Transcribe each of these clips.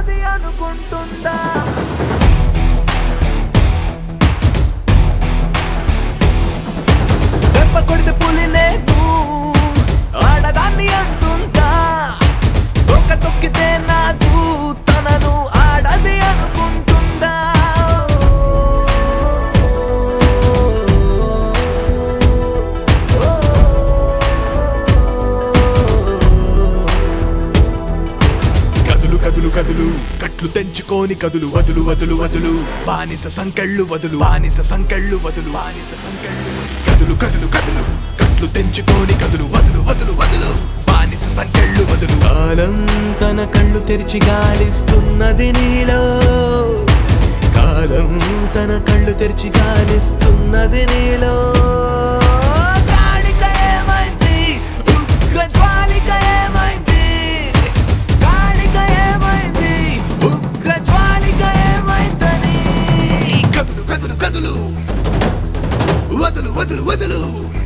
ఆడది అనుకుంటుందా దెబ్బ కొడితే పులి లేదు ఆడదాన్ని అంటుందా తొక్క తొక్కితే నాదు తనను ఆడది అనుకుంటుందా కదులు కదులు కదులు కట్లు తెంచుకోని కదులు వదులు వదులు వదులు బానిస సంకెళ్ళు వదులు బానిస సంకెళ్ళు వదులు బానిస సంకెళ్ళు కదులు కదులు కదులు కట్లు తెంచుకోని కదులు వదులు వదులు వదులు బానిస సంకెళ్ళు వదులు కాలం తన కళ్ళు తెరిచి గాలిస్తున్నది నీలో కాలం తన కళ్ళు తెరిచి గాలిస్తున్నది నీలో గాడిక ఏమైంది ఉగ్ర జ్వాలిక ఏమైంది గాడిక ఏమైంది ఉగ్ర జ్వాలిక ఏమైందని కదులు కదులు కదులు వదులు వదులు వదులు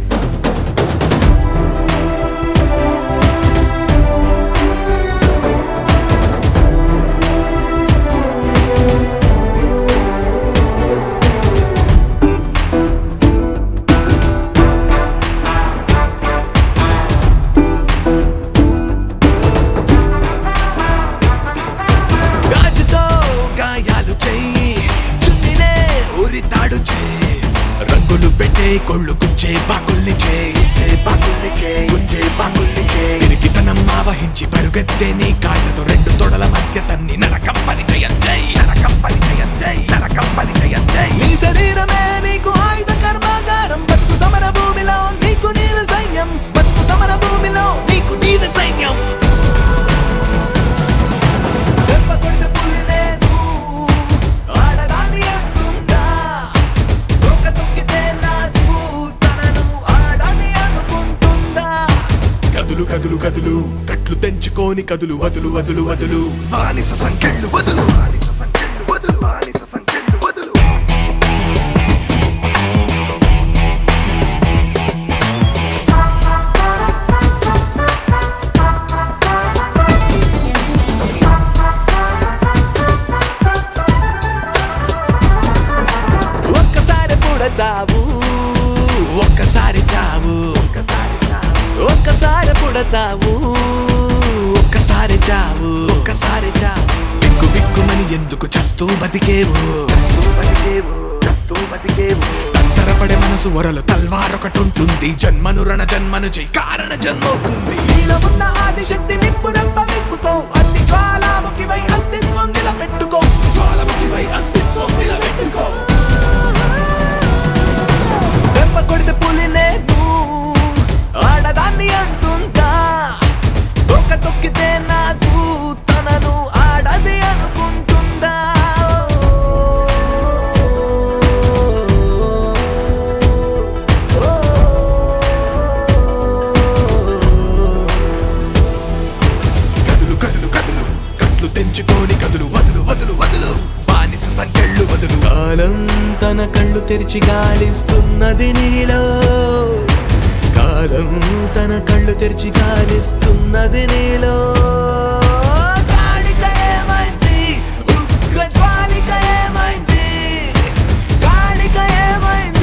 గాజుతో గాయాలు చెయ్యి చున్నినే ఉరితాడు చేయి రంగులు పెట్టే కొళ్ళు గుచ్చే పాకుల్ని చేయి పిరికితనం ఆవహించి పరుగెత్తే నీ కాళ్ళతో రెండు తొడల మధ్య తన్ని నరకం పని చెయ్యై నరకం పని చెయ్యై నరకం పని చెయ్యై నీ శరీరమే నీకు ఆయుధ కర్మాగారం బతుకు సమర భూమిలో నీకు నీరు సైన్యం బతుకు సమర భూమిలో నీకు నీరు సైన్యం దెబ్బ కొడితే పులి లేదు ఆడదాని అంటుందా తోక తొక్కితే నాదు తనను ఆడని అనుకుంటుందా కదులు కదులు కదులు కట్లు తెంచుకోని కదులు వదులు వదులు వదులు బానిస సంకెళ్ళు వదులు బానిస సంకెళ్ళు వదులు బానిస సంకెళ్ళు వదులు ఒక్కసారి పుడతావు ఒక్కసారి చావు ఒక్కసారి పుడతావు ఒక్కసారి చావు ఒక్కసారి చావు బిక్కు బిక్కుమని ఎందుకు చస్తూ బతికేవు తత్తరపడే మనసు ఒరలు తల్వారొకటి ఉంటుంది జన్మను రణ జన్మను చెయ్యి కారణ జన్మవుతుంది నీలో ఉన్న ఆదిశక్తి నిప్పురంత నిప్పుకో అన్ని జ్వాలాముఖివై అస్తిత్వం నిలబెట్టుకో జ్వాలముఖివై అస్తిత్వం నిలబెట్టుకో దెబ్బ కొడితే పులి లేదు ఆడదాన్ని అంటుందా తొక్క తొక్కితే నాదు తనను ఆడది అనుకుంటుందా కదులు కదులు కదులు కట్లు తెంచుకోని కదులు వదులు వదులు వదులు బానిస సంకెళ్ళు వదులు కాలం తన కళ్ళు తెరిచి గాలిస్తున్నది నీలో కాలం తన కళ్ళు తెరిచి గాలిస్తున్నది నీలో గాడిక ఏమైంది ఉగ్ర జ్వాలిక ఏమైంది గాడిక ఏమైంది